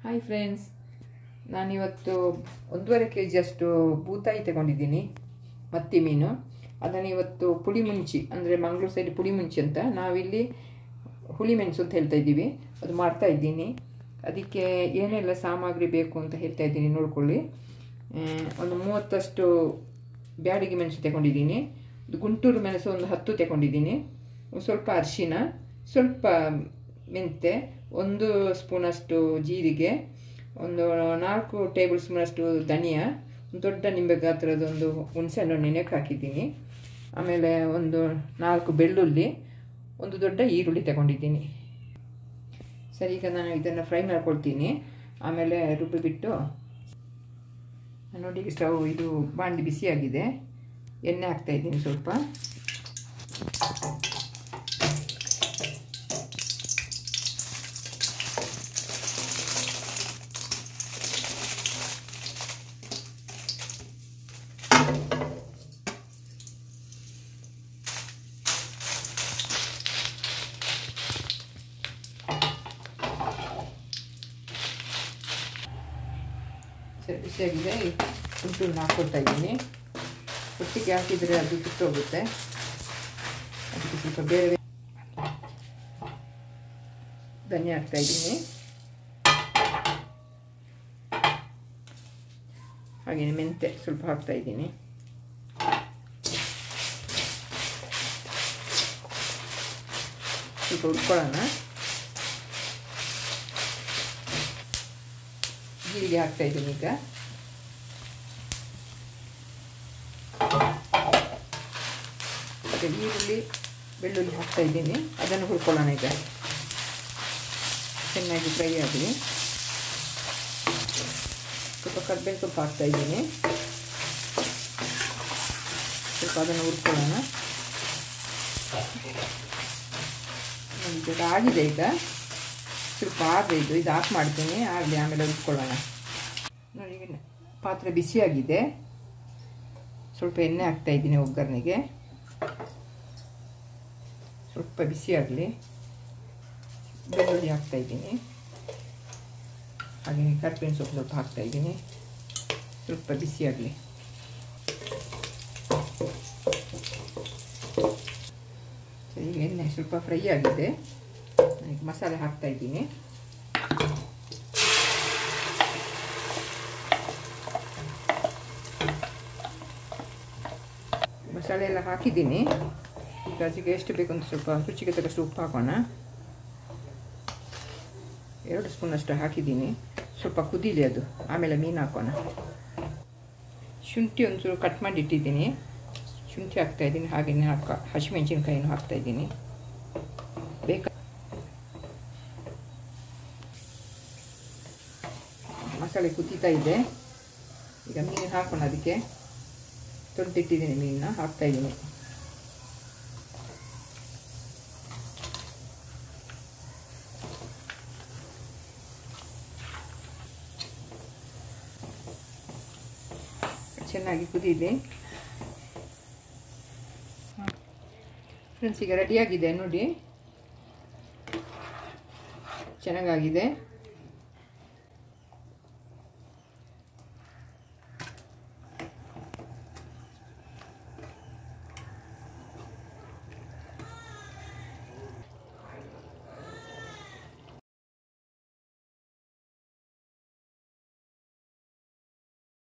hi friends ನಾನಿವತ್ತು ಒಂದೂವರೆ K ಜಿಯಷ್ಟು ಬೂತಾಯಿ ತಗೊಂಡಿದ್ದೀನಿ ಮತ್ತಿ ಮೀನು ಅದನ್ನು ಇವತ್ತು ಪುಡಿ ಮುಂಚಿ ಅಂದರೆ ಮಂಗಳೂರು ಸೈಡ್ ಪುಡಿ ಮುಂಚಿ ಅಂತ ನಾವಿಲ್ಲಿ ಹುಳಿ ಮೆಣಸು ಅಂತ ಹೇಳ್ತಾ ಇದ್ದೀವಿ ಅದು ಮಾಡ್ತಾ ಇದ್ದೀನಿ ಅದಕ್ಕೆ ಏನೆಲ್ಲ ಸಾಮಗ್ರಿ ಬೇಕು ಅಂತ ಹೇಳ್ತಾ ಇದ್ದೀನಿ ನೋಡ್ಕೊಳ್ಳಿ ಆ, ಒಂದು ಮೂವತ್ತಷ್ಟು ಬ್ಯಾಡಿಗೆ ಮೆಣಸು ತಗೊಂಡಿದ್ದೀನಿ ಒಂದು ಗುಂಟೂರು ಮೆಣಸು ಒಂದು ಹತ್ತು ತಗೊಂಡಿದ್ದೀನಿ ಒಂದು ಸ್ವಲ್ಪ ಅರಿಶಿನ ಸ್ವಲ್ಪ ಮೆಂತೆ ಒಂದು ಸ್ಪೂನಷ್ಟು ಜೀರಿಗೆ ಒಂದು ನಾಲ್ಕು ಟೇಬಲ್ ಸ್ಪೂನಷ್ಟು ಧನಿಯಾ ಒಂದು ದೊಡ್ಡ ನಿಂಬೆ ಗಾತ್ರದ ಒಂದು ಹುಣಸೆಹಣ್ಣು ನೆನೆಗೆ ಹಾಕಿದ್ದೀನಿ ಆಮೇಲೆ ಒಂದು ನಾಲ್ಕು ಬೆಳ್ಳುಳ್ಳಿ ಒಂದು ದೊಡ್ಡ ಈರುಳ್ಳಿ ತಗೊಂಡಿದ್ದೀನಿ ಸರಿ ಈಗ ನಾನು ಇದನ್ನು ಫ್ರೈ ಮಾಡ್ಕೊಳ್ತೀನಿ ಆಮೇಲೆ ರುಬ್ಬಿ ಬಿಟ್ಟು ನೋಡಿ ಸ್ಟವ್ ಇದು ಬಾಂಡಿ ಬಿಸಿಯಾಗಿದೆ ಎಣ್ಣೆ ಹಾಕ್ತಾ ಇದ್ದೀನಿ ಸ್ವಲ್ಪ ಸರಿ ಬಿಸಿಯಾಗಿದೆ ಕುಂಟೂರನ್ನ ಹಾಕ್ಕೊಳ್ತಾ ಇದ್ದೀನಿ ಒಟ್ಟಿಗೆ ಹಾಕಿದರೆ ಅದು ಸುಟ್ಟೋಗುತ್ತೆ ಅದಕ್ಕೆ ಸ್ವಲ್ಪ ಬೇರೆ ಧನ್ಯ ಹಾಕ್ತಾ ಇದ್ದೀನಿ ಹಾಗೆಯೇ ಮೆಂತೆ ಸ್ವಲ್ಪ ಹಾಕ್ತಾ ಇದ್ದೀನಿ ಸ್ವಲ್ಪ ಹುಡ್ಕೊಳ್ಳೋಣ ಜೀರಿಗೆ ಹಾಕ್ತಾ ಇದ್ದೀನಿ ಈಗ ಮತ್ತೆ ಈರುಳ್ಳಿ ಬೆಳ್ಳುಳ್ಳಿ ಹಾಕ್ತಾ ಇದ್ದೀನಿ ಅದನ್ನು ಹುರ್ಕೊಳ್ಳೋಣ ಈಗ ಚೆನ್ನಾಗಿ ಫ್ರೈ ಆಗಲಿ ಸ್ವಲ್ಪ ಕರ್ಬೇವು ಸೊಪ್ಪು ಹಾಕ್ತಾ ಇದ್ದೀನಿ ಸ್ವಲ್ಪ ಅದನ್ನು ಹುರ್ಕೊಳ್ಳೋಣ ಈಗ ಆಗಿದೆ ಈಗ ಸ್ವಲ್ಪ ಆಗಿದೆ ಇದು ಇದು ಆಫ್ ಮಾಡ್ತೀನಿ ಆಗಲಿ ಆಮೇಲೆ ಉಟ್ಕೊಳ್ಳೋಣ ನೋಡಿ ಈಗ ಪಾತ್ರೆ ಬಿಸಿಯಾಗಿದೆ ಸ್ವಲ್ಪ ಎಣ್ಣೆ ಹಾಕ್ತಾ ಇದ್ದೀನಿ ಒಗ್ಗರಣೆಗೆ ಸ್ವಲ್ಪ ಬಿಸಿ ಆಗಲಿ ಬೆಳ್ಳುಳ್ಳಿ ಹಾಕ್ತಾ ಇದ್ದೀನಿ ಹಾಗೆ ಕರ್ಬೇವಿನ ಸೊಪ್ಪು ಸ್ವಲ್ಪ ಹಾಕ್ತಾ ಇದ್ದೀನಿ ಸ್ವಲ್ಪ ಬಿಸಿ ಆಗಲಿ ಸರಿ ಈಗ ಎಣ್ಣೆ ಸ್ವಲ್ಪ ಫ್ರೈ ಆಗಿದೆ ಈಗ ಮಸಾಲೆ ಹಾಕ್ತಾ ಇದ್ದೀನಿ ಮಸಾಲೆ ಎಲ್ಲ ಹಾಕಿದ್ದೀನಿ ಈಗ ಅದಕ್ಕೆ ಎಷ್ಟು ಬೇಕು ಅಂತ ಸ್ವಲ್ಪ ರುಚಿಗೆ ತಕ್ಕಷ್ಟು ಉಪ್ಪು ಹಾಕೋಣ ಎರಡು ಸ್ಪೂನಷ್ಟು ಹಾಕಿದ್ದೀನಿ ಸ್ವಲ್ಪ ಕುದೀಲಿ ಅದು ಆಮೇಲೆ ಮೀನು ಹಾಕೋಣ ಶುಂಠಿ ಒಂಚೂರು ಕಟ್ ಮಾಡಿ ಇಟ್ಟಿದ್ದೀನಿ ಶುಂಠಿ ಹಾಕ್ತಾಯಿದ್ದೀನಿ ಹಾಗೆಯೇ ಹಾಕ ಹಸಿಮೆಣಸಿನ್ಕಾಯಿನೂ ಹಾಕ್ತಾಯಿದ್ದೀನಿ ಬೇಕಾ ಮಸಾಲೆ ಕುದೀತಾ ಇದೆ ಈಗ ಮೀನು ಹಾಕೋಣ ಅದಕ್ಕೆ ತೊಳೆದಿಟ್ಟಿದ್ದೀನಿ ಮೀನನ್ನ ಹಾಕ್ತಾಯಿದ್ದೀನಿ ಚೆನ್ನಾಗಿ ಕುದೀಲಿ ಫ್ರೆಂಡ್ಸ್ ಈಗ ರೆಡಿಯಾಗಿದೆ ನೋಡಿ ಚೆನ್ನಾಗಾಗಿದೆ